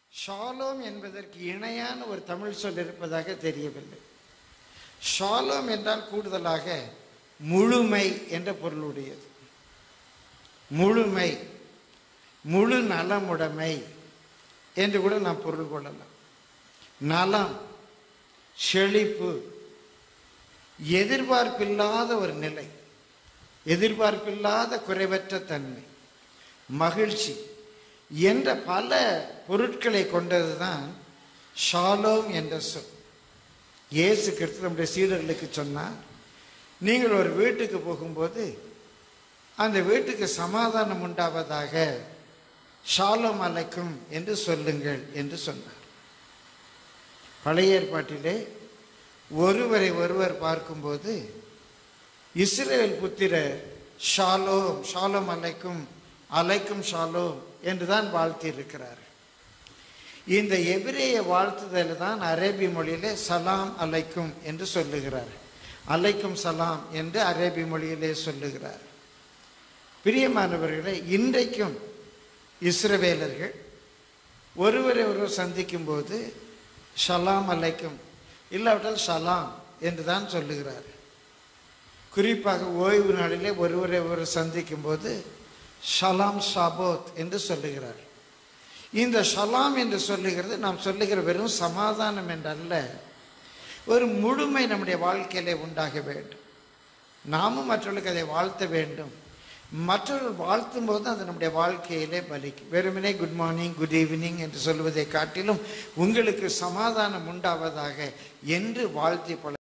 Shalom என்பதற்கு இணையான ஒரு தமிழ் சொல் இருப்பதாக தெரியவில்லை ஷாலோம் என்றால் கூடுதலாக முழுமை என்ற பொருளுடையது முழுமை முழு நலமுடைமை என்று கூட நாம் பொருள் கொள்ளலாம் நலம் செழிப்பு எதிர்பார்ப்பில்லாத ஒரு நிலை எதிர்பார்ப்பில்லாத குறைவற்ற தன்மை மகிழ்ச்சி என்ற பல பொருட்களை கொண்டது தான் ஷாலோம் என்ற சொல் இயேசு கிறிஸ்து நம்முடைய சீடர்களுக்கு சொன்னார் நீங்கள் ஒரு வீட்டுக்கு போகும்போது அந்த வீட்டுக்கு சமாதானம் உண்டாவதாக ஷாலோம் அலைக்கும் என்று சொல்லுங்கள் என்று சொன்னார் பழைய ஏற்பாட்டிலே ஒருவரை ஒருவர் பார்க்கும்போது இஸ்ரேல் புத்திரர் ஷாலோம் ஷாலோம் அலைக்கும் அலைக்கும் ஷாலோம் என்றுதான் வாழ்த்தி இருக்கிறார் இந்த எபிரேய வாழ்த்துதல் தான் அரேபி மொழியிலே சலாம் அலைக்கும் என்று சொல்லுகிறார் அலைக்கும் சலாம் என்று அரேபி மொழியிலே சொல்லுகிறார் பிரியமானவர்களே இன்றைக்கும் இஸ்ரவேலர்கள் ஒருவரை ஒருவர் சந்திக்கும் போது ஷலாம் அலைக்கும் இல்லாவிட்டால் ஷலாம் என்று தான் சொல்லுகிறார் குறிப்பாக ஓய்வு நாளிலே ஒருவரை ஒருவர் சந்திக்கும் போது ஷலாம் ஷாபோத் என்று சொல்லுகிறார் இந்த ஷலாம் என்று சொல்லுகிறது நாம் சொல்லுகிற வெறும் சமாதானம் என்றல்ல ஒரு முழுமை நம்முடைய வாழ்க்கையிலே உண்டாக வேண்டும் நாமும் மற்றவர்களுக்கு அதை வாழ்த்த வேண்டும் மற்றவர்கள் வாழ்த்தும் போது அது நம்முடைய வாழ்க்கையிலே பலிக்கும் வெறுமனே குட் மார்னிங் குட் ஈவினிங் என்று சொல்வதை காட்டிலும் உங்களுக்கு சமாதானம் உண்டாவதாக என்று வாழ்த்தி பழ